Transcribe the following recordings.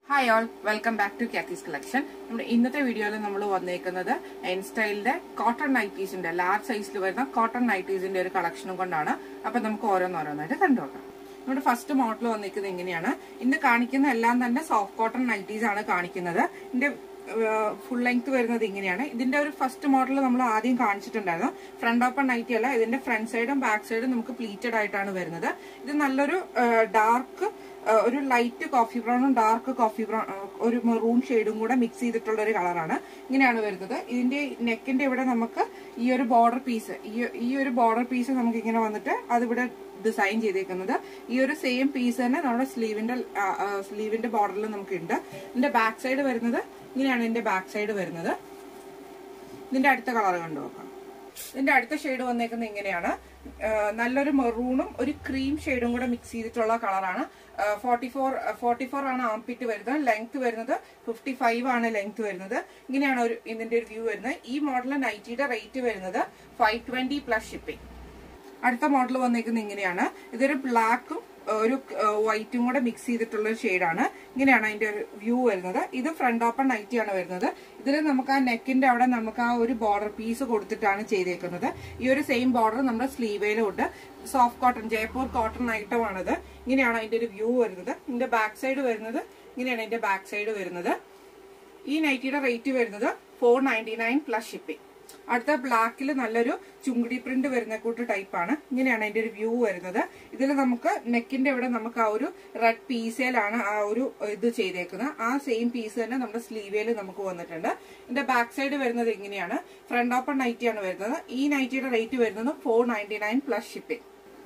hi all welcome back to Kathy's collection നമ്മുടെ ഇന്നത്തെ വീഡിയോയിൽ നമ്മൾ വന്നേക്കുന്നത് എൻ സ്റ്റൈലിന്റെ കോട്ടൺ നൈറ്റീസിന്റെ ലാർജ് സൈസിൽ വരുന്ന കോട്ടൺ നൈറ്റീസിന്റെ ഒരു കളക്ഷനും കൊണ്ടാണ് അപ്പൊ നമുക്ക് ഓരോന്നോരോന്നായിട്ട് കണ്ടുനോക്കാം നമ്മുടെ ഫസ്റ്റ് മോഡൽ വന്നിരിക്കുന്നത് ഇങ്ങനെയാണ് ഇന്ന് കാണിക്കുന്ന എല്ലാം തന്നെ സോഫ്റ്റ് കോട്ടൺ നൈറ്റീസ് ആണ് കാണിക്കുന്നത് ഇതിന്റെ ഫുൾ ലെങ്ത് വരുന്നത് ഇങ്ങനെയാണ് ഇതിന്റെ ഒരു ഫസ്റ്റ് മോഡൽ നമ്മൾ ആദ്യം കാണിച്ചിട്ടുണ്ടായിരുന്നു ഫ്രണ്ട് ഓപ്പൺ നൈറ്റി അല്ല ഇതിന്റെ ഫ്രണ്ട് സൈഡും ബാക്ക് സൈഡും നമുക്ക് പ്ലീറ്റഡ് ആയിട്ടാണ് വരുന്നത് ഇത് നല്ലൊരു ഡാർക്ക് ഒരു ലൈറ്റ് കോഫി ബ്രൗണും ഡാർക്ക് കോഫി ബ്രൗൺ ഒരു മെറൂൺ ഷെയ്ഡും കൂടെ മിക്സ് ചെയ്തിട്ടുള്ള ഒരു കളറാണ് ഇങ്ങനെയാണ് വരുന്നത് ഇതിന്റെ നെക്കിന്റെ ഇവിടെ നമുക്ക് ഈ ഒരു ബോർഡർ പീസ് ഈ ഒരു ബോർഡർ പീസ് നമുക്ക് ഇങ്ങനെ വന്നിട്ട് അതിവിടെ ഡിസൈൻ ചെയ്തേക്കുന്നത് ഈ ഒരു സെയിം പീസ് തന്നെ നമ്മുടെ സ്ലീവിന്റെ സ്ലീവിന്റെ ബോർഡറിൽ നമുക്ക് ഉണ്ട് ഇതിന്റെ ബാക്ക് സൈഡ് വരുന്നത് ഇങ്ങനെയാണ് ഇതിന്റെ ബാക്ക് സൈഡ് വരുന്നത് ഇതിന്റെ അടുത്ത കളർ കണ്ടു നോക്കാം ഇതിന്റെ അടുത്ത ഷെയ്ഡ് വന്നേക്കുന്നത് ഇങ്ങനെയാണ് നല്ലൊരു മെറൂണും ഒരു ക്രീം ഷെയ്ഡും കൂടെ മിക്സ് ചെയ്തിട്ടുള്ള കളറാണ് ഫോർട്ടി ഫോർ ഫോർട്ടി ഫോർ ആണ് ആംപിറ്റ് വരുന്നത് ലെങ്ത് വരുന്നത് ഫിഫ്റ്റി ഫൈവ് ആണ് ലെങ്ത് വരുന്നത് ഇങ്ങനെയാണ് ഒരു ഇതിന്റെ ഒരു വ്യൂ വരുന്നത് ഈ മോഡൽ നൈറ്റിയുടെ റേറ്റ് വരുന്നത് ഫൈവ് ട്വന്റി പ്ലസ് ഷിപ്പിംഗ് അടുത്ത മോഡൽ വന്നേക്കുന്നത് ഇങ്ങനെയാണ് ഇതൊരു ബ്ലാക്കും ഒരു വൈറ്റും കൂടെ മിക്സ് ചെയ്തിട്ടുള്ള ഒരു ഷെയ്ഡാണ് ഇങ്ങനെയാണ് അതിന്റെ ഒരു വ്യൂ വരുന്നത് ഇത് ഫ്രണ്ട് ഓപ്പൺ നൈറ്റി ആണ് വരുന്നത് ഇതിൽ നമുക്ക് ആ നെക്കിന്റെ അവിടെ നമുക്ക് ആ ഒരു ബോർഡർ പീസ് കൊടുത്തിട്ടാണ് ചെയ്തേക്കുന്നത് ഈ ഒരു സെയിം ബോർഡർ നമ്മുടെ സ്ലീവേലും ഉണ്ട് സോഫ്റ്റ് കോട്ടൺ ജയ്പൂർ കോട്ടൺ ഐറ്റമാണിത് ഇങ്ങനെയാണ് അതിന്റെ ഒരു വ്യൂ വരുന്നത് ഇതിന്റെ ബാക്ക് സൈഡ് വരുന്നത് ഇങ്ങനെയാണ് ഇതിന്റെ ബാക്ക് സൈഡ് വരുന്നത് ഈ നൈറ്റിയുടെ റേറ്റ് വരുന്നത് four ninety nine plus shipping അടുത്ത ബ്ലാക്കിൽ നല്ലൊരു ചുങ്കിടി പ്രിന്റ് വരുന്ന കൂട്ട് ടൈപ്പാണ് ഇങ്ങനെയാണ് അതിന്റെ ഒരു വ്യൂ വരുന്നത് ഇതിൽ നമുക്ക് നെക്കിന്റെ ഇവിടെ നമുക്ക് ആ ഒരു റെഡ് പീസയിലാണ് ആ ഒരു ഇത് ചെയ്തേക്കുന്നത് ആ സെയിം പീസ് തന്നെ നമ്മുടെ സ്ലീവേല് നമുക്ക് വന്നിട്ടുണ്ട് ഇതിന്റെ ബാക്ക് സൈഡ് വരുന്നത് ഇങ്ങനെയാണ് ഫ്രണ്ട് ഓപ്പൺ നൈറ്റിയാണ് വരുന്നത് ഈ നൈറ്റിയുടെ റേറ്റ് വരുന്നത് four ninety nine plus shipping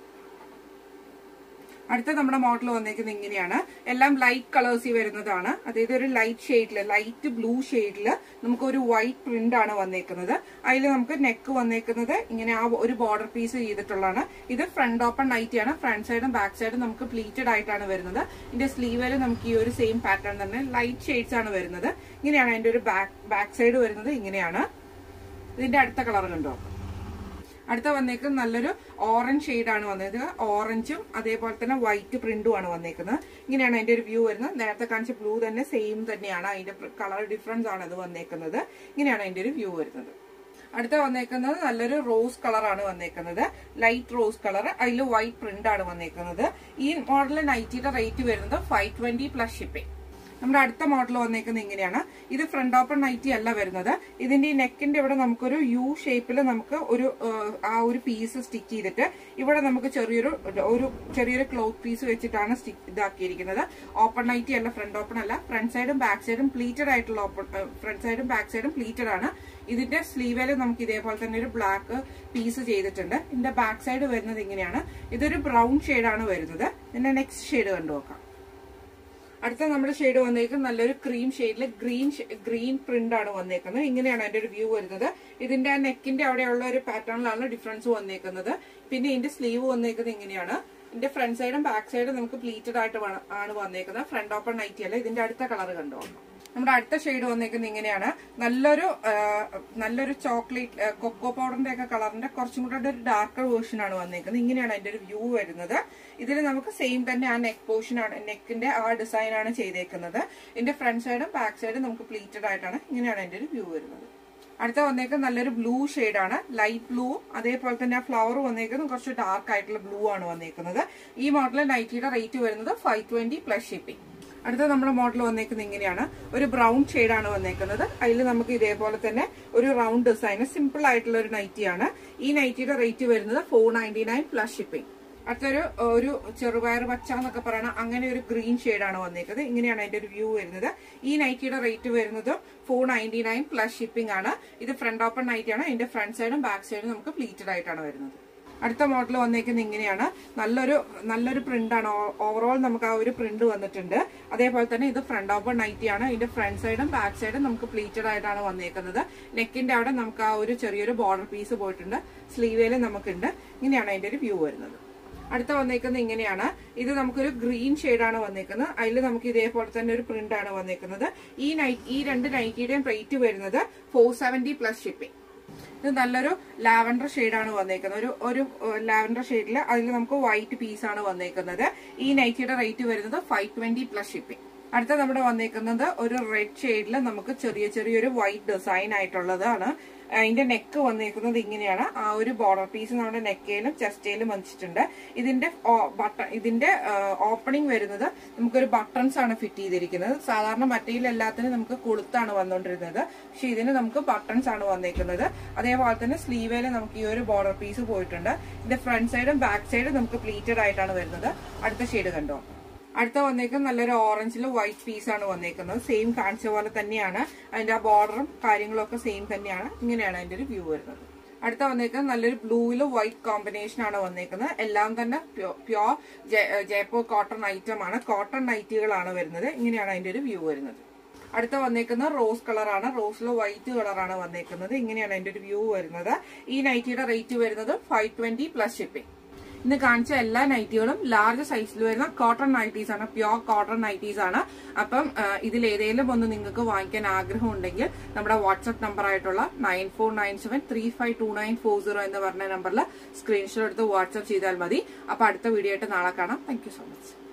അടുത്ത നമ്മുടെ മോഡൽ വന്നേക്കുന്നത് ഇങ്ങനെയാണ് എല്ലാം ലൈറ്റ് കളേഴ്സിൽ വരുന്നതാണ് അതായത് ഒരു ലൈറ്റ് ഷെയ്ഡില് ലൈറ്റ് ബ്ലൂ ഷെയ്ഡില് നമുക്ക് ഒരു വൈറ്റ് പ്രിന്റ് ആണ് വന്നേക്കുന്നത് അതിൽ നമുക്ക് നെക്ക് വന്നേക്കുന്നത് ഇങ്ങനെ ആ ഒരു ബോർഡർ പീസ് ചെയ്തിട്ടുള്ളതാണ് ഇത് ഫ്രണ്ട് ഓപ്പൺ നൈറ്റി ആണ് ഫ്രണ്ട് സൈഡും ബാക്ക് സൈഡും നമുക്ക് പ്ലീറ്റഡ് ആയിട്ടാണ് വരുന്നത് ഇതിന്റെ സ്ലീവില് നമുക്ക് ഈ ഒരു സെയിം പാറ്റേൺ തന്നെ ലൈറ്റ് ഷെയ്ഡ്സ് ആണ് വരുന്നത് ഇങ്ങനെയാണ് അതിന്റെ ഒരു ബാക്ക് ബാക്ക് സൈഡ് വരുന്നത് ഇങ്ങനെയാണ് ഇതിന്റെ അടുത്ത കളർ കണ്ടോ അടുത്ത വന്നേക്കുന്നത് നല്ലൊരു ഓറഞ്ച് ഷെയ്ഡാണ് വന്നത് ഓറഞ്ചും അതേപോലെ തന്നെ വൈറ്റ് പ്രിന്റും ആണ് വന്നേക്കുന്നത് ഇങ്ങനെയാണ് അതിന്റെ ഒരു വ്യൂ വരുന്നത് നേരത്തെ കാണിച്ച ബ്ലൂ തന്നെ സെയിം തന്നെയാണ് അതിന്റെ കളർ ഡിഫറൻസ് ആണ് അത് വന്നേക്കുന്നത് ഇങ്ങനെയാണ് അതിന്റെ ഒരു വ്യൂ വരുന്നത് അടുത്ത വന്നേക്കുന്നത് നല്ലൊരു റോസ് കളറാണ് വന്നേക്കുന്നത് ലൈറ്റ് റോസ് കളർ അതിൽ വൈറ്റ് പ്രിന്റ് ആണ് വന്നേക്കുന്നത് ഈ മോഡൽ നൈറ്റിയുടെ റേറ്റ് വരുന്നത് ഫൈവ് ട്വന്റി പ്ലസ് ഷിപ്പിംഗ് നമ്മുടെ അടുത്ത മോഡൽ വന്നേക്കുന്നത് ഇങ്ങനെയാണ് ഇത് ഫ്രണ്ട് ഓപ്പൺ നൈറ്റി അല്ല വരുന്നത് ഇതിന്റെ ഈ നെക്കിന്റെ ഇവിടെ നമുക്കൊരു യു ഷേപ്പിൽ നമുക്ക് ഒരു ആ ഒരു പീസ് സ്റ്റിച്ച് ചെയ്തിട്ട് ഇവിടെ നമുക്ക് ചെറിയൊരു ഒരു ചെറിയൊരു ക്ലോത്ത് പീസ് വെച്ചിട്ടാണ് സ്റ്റിച്ച് ഇതാക്കിയിരിക്കുന്നത് ഓപ്പൺ നൈറ്റി അല്ല ഫ്രണ്ട് ഓപ്പൺ അല്ല ഫ്രണ്ട് സൈഡും ബാക്ക് സൈഡും പ്ലീറ്റഡ് ആയിട്ടുള്ള ഓപ്പൺ ഫ്രണ്ട് സൈഡും ബാക്ക് സൈഡും പ്ലീറ്റഡ് ആണ് ഇതിന്റെ സ്ലീവില് നമുക്ക് ഇതേപോലെ തന്നെ ഒരു ബ്ലാക്ക് പീസ് ചെയ്തിട്ടുണ്ട് ഇതിന്റെ ബാക്ക് സൈഡ് വരുന്നത് ഇങ്ങനെയാണ് ഇതൊരു ബ്രൗൺ ഷെയ്ഡാണ് വരുന്നത് ഇതിന്റെ നെക്സ്റ്റ് ഷെയ്ഡ് കണ്ടു നോക്കാം അടുത്ത നമ്മുടെ ഷെയ്ഡ് വന്നേക്കുന്നത് നല്ലൊരു ക്രീം ഷെയ്ഡിൽ ഗ്രീൻ ഗ്രീൻ പ്രിന്റ് ആണ് വന്നേക്കുന്നത് ഇങ്ങനെയാണ് അതിന്റെ ഒരു വ്യൂ വരുന്നത് ഇതിന്റെ നെക്കിന്റെ അവിടെയുള്ള ഒരു പാറ്റേണിലാണ് ഡിഫറൻസ് വന്നേക്കുന്നത് പിന്നെ ഇതിന്റെ സ്ലീവ് വന്നേക്കുന്നത് ഇങ്ങനെയാണ് ഇതിന്റെ ഫ്രണ്ട് സൈഡും ബാക്ക് സൈഡും നമുക്ക് പ്ലീറ്റഡ് ആയിട്ട് ആണ് വന്നേക്കുന്നത് ഫ്രണ്ട് ഓപ്പൺ നൈറ്റി അല്ല ഇതിന്റെ അടുത്ത കളർ കണ്ടോ നമ്മുടെ അടുത്ത ഷെയ്ഡ് വന്നേക്കുന്നത് ഇങ്ങനെയാണ് നല്ലൊരു നല്ലൊരു ചോക്ലേറ്റ് കൊക്കോ പൗഡറിന്റെ ഒക്കെ കളറിന്റെ കുറച്ചും കൂടെ ഒരു ഡാർക്കർ വേർഷൻ ആണ് വന്നേക്കുന്നത് ഇങ്ങനെയാണ് അതിന്റെ ഒരു വ്യൂ വരുന്നത് ഇതിൽ നമുക്ക് സെയിം തന്നെ ആ നെക്ക് പോർഷൻ ആണ് നെക്കിന്റെ ആ ഡിസൈൻ ആണ് ചെയ്തേക്കുന്നത് ഇതിന്റെ ഫ്രണ്ട് സൈഡും ബാക്ക് സൈഡും നമുക്ക് പ്ലീറ്റഡ് ആയിട്ടാണ് ഇങ്ങനെയാണ് അതിന്റെ ഒരു വ്യൂ വരുന്നത് അടുത്ത വന്നേക്കുന്നത് നല്ലൊരു ബ്ലൂ ആണ് ലൈറ്റ് ബ്ലൂ അതേപോലെ തന്നെ ആ ഫ്ലവർ വന്നേക്കുന്നത് കുറച്ച് ഡാർക്ക് ആയിട്ടുള്ള ബ്ലൂ ആണ് വന്നേക്കുന്നത് ഈ മോഡൽ നൈറ്റിയുടെ റേറ്റ് വരുന്നത് ഫൈവ് ട്വന്റി പ്ലസ് ഷിപ്പിംഗ് അടുത്ത നമ്മുടെ മോഡൽ വന്നേക്കുന്നത് ഇങ്ങനെയാണ് ഒരു ബ്രൗൺ ആണ് വന്നേക്കുന്നത് അതിൽ നമുക്ക് ഇതേപോലെ തന്നെ ഒരു റൗണ്ട് ഡിസൈൻ സിമ്പിൾ ആയിട്ടുള്ള ഒരു നൈറ്റിയാണ് ഈ നൈറ്റിയുടെ റേറ്റ് വരുന്നത് four ninety nine plus shipping അടുത്തൊരു ഒരു ചെറുപയർ പച്ച എന്നൊക്കെ പറയണ അങ്ങനെ ഒരു ഗ്രീൻ ആണ് വന്നേക്കുന്നത് ഇങ്ങനെയാണ് അതിന്റെ ഒരു വ്യൂ വരുന്നത് ഈ നൈറ്റിയുടെ റേറ്റ് വരുന്നത് four ninety nine plus shipping ആണ് ഇത് ഫ്രണ്ട് ഓപ്പൺ നൈറ്റി ആണ് ഇതിന്റെ ഫ്രണ്ട് സൈഡും ബാക്ക് സൈഡും നമുക്ക് പ്ലീറ്റഡ് ആയിട്ടാണ് വരുന്നത് അടുത്ത മോഡൽ വന്നേക്കുന്നത് ഇങ്ങനെയാണ് നല്ലൊരു നല്ലൊരു പ്രിന്റ് ആണ് ഓവറോൾ നമുക്ക് ആ ഒരു പ്രിന്റ് വന്നിട്ടുണ്ട് അതേപോലെ തന്നെ ഇത് ഫ്രണ്ട് ഓപ്പൺ നൈറ്റി ആണ് ഇതിന്റെ ഫ്രണ്ട് സൈഡും ബാക്ക് സൈഡും നമുക്ക് പ്ലീറ്റഡ് ആയിട്ടാണ് വന്നേക്കുന്നത് നെക്കിന്റെ അവിടെ നമുക്ക് ആ ഒരു ചെറിയൊരു ബോർഡർ പീസ് പോയിട്ടുണ്ട് സ്ലീവേല് നമുക്കുണ്ട് ഇങ്ങനെയാണ് അതിന്റെ ഒരു വ്യൂ വരുന്നത് അടുത്ത വന്നേക്കുന്നത് ഇങ്ങനെയാണ് ഇത് നമുക്കൊരു ഗ്രീൻ ആണ് വന്നേക്കുന്നത് അതിൽ നമുക്ക് ഇതേപോലെ തന്നെ ഒരു പ്രിന്റ് ആണ് വന്നേക്കുന്നത് ഈ നൈറ്റ് ഈ രണ്ട് നൈറ്റിയുടെയും റേറ്റ് വരുന്നത് ഫോർ സെവന്റി പ്ലസ് ഷിപ്പിംഗ് ഇത് നല്ലൊരു ലാവൻഡർ ആണ് വന്നേക്കുന്നത് ഒരു ഒരു ലാവൻഡർ ഷെയ്ഡിൽ അതിൽ നമുക്ക് വൈറ്റ് പീസ് ആണ് വന്നേക്കുന്നത് ഈ നൈറ്റിയുടെ റേറ്റ് വരുന്നത് ഫൈവ് ട്വന്റി പ്ലസ് ഷിപ്പിംഗ് അടുത്ത നമ്മുടെ വന്നേക്കുന്നത് ഒരു റെഡ് ഷെയ്ഡിൽ നമുക്ക് ചെറിയ ചെറിയൊരു വൈറ്റ് ഡിസൈൻ ആയിട്ടുള്ളതാണ് അതിന്റെ നെക്ക് വന്നേക്കുന്നത് ഇങ്ങനെയാണ് ആ ഒരു ബോർഡർ പീസ് നമ്മുടെ നെക്കയിലും ചെസ്റ്റയിലും വന്നിട്ടുണ്ട് ഇതിന്റെ ബട്ടൺ ഇതിന്റെ ഓപ്പണിംഗ് വരുന്നത് നമുക്കൊരു ബട്ടൺസ് ആണ് ഫിറ്റ് ചെയ്തിരിക്കുന്നത് സാധാരണ മറ്റേലെല്ലാത്തിനും നമുക്ക് കൊളുത്താണ് വന്നുകൊണ്ടിരുന്നത് പക്ഷെ ഇതിന് നമുക്ക് ബട്ടൺസ് ആണ് വന്നേക്കുന്നത് അതേപോലെ തന്നെ സ്ലീവേല് നമുക്ക് ഈ ഒരു ബോർഡർ പീസ് പോയിട്ടുണ്ട് ഇതിന്റെ ഫ്രണ്ട് സൈഡും ബാക്ക് സൈഡും നമുക്ക് പ്ലീറ്റഡ് ആയിട്ടാണ് വരുന്നത് അടുത്ത ഷെയ്ഡ് കണ്ടോ അടുത്ത വന്നേക്കുന്നത് നല്ലൊരു ഓറഞ്ചിൽ വൈറ്റ് പീസ് ആണ് വന്നേക്കുന്നത് സെയിം കാണിച്ച പോലെ തന്നെയാണ് അതിന്റെ ആ ബോർഡറും കാര്യങ്ങളും ഒക്കെ സെയിം തന്നെയാണ് ഇങ്ങനെയാണ് അതിന്റെ ഒരു വ്യൂ വരുന്നത് അടുത്ത വന്നേക്കുന്നത് നല്ലൊരു ബ്ലൂവിൽ വൈറ്റ് കോമ്പിനേഷൻ ആണ് വന്നേക്കുന്നത് എല്ലാം തന്നെ പ്യോർ ജയ്പൂർ കോട്ടൺ ഐറ്റം ആണ് കോട്ടൺ നൈറ്റികളാണ് വരുന്നത് ഇങ്ങനെയാണ് അതിന്റെ ഒരു വ്യൂ വരുന്നത് അടുത്ത വന്നേക്കുന്ന റോസ് കളറാണ് റോസിൽ വൈറ്റ് കളറാണ് വന്നേക്കുന്നത് ഇങ്ങനെയാണ് അതിന്റെ ഒരു വ്യൂ വരുന്നത് ഈ നൈറ്റിയുടെ റേറ്റ് വരുന്നത് ഫൈവ് ട്വന്റി പ്ലസ് ഷിപ്പിംഗ് ഇന്ന് കാണിച്ച എല്ലാ നൈറ്റികളും ലാർജ് സൈസിൽ വരുന്ന കോട്ടൺ നൈറ്റീസ് ആണ് പ്യോർ കോട്ടൺ നൈറ്റീസ് ആണ് അപ്പം ഇതിൽ ഏതെങ്കിലും ഒന്ന് നിങ്ങൾക്ക് വാങ്ങിക്കാൻ ആഗ്രഹം ഉണ്ടെങ്കിൽ നമ്മുടെ വാട്സ്ആപ്പ് നമ്പർ ആയിട്ടുള്ള nine four nine seven three five two nine four zero എന്ന് പറഞ്ഞ നമ്പറിൽ സ്ക്രീൻഷോട്ട് എടുത്ത് വാട്സ്ആപ്പ് ചെയ്താൽ മതി അപ്പൊ അടുത്ത വീഡിയോ ആയിട്ട് നാളെ കാണാം താങ്ക് സോ മച്ച്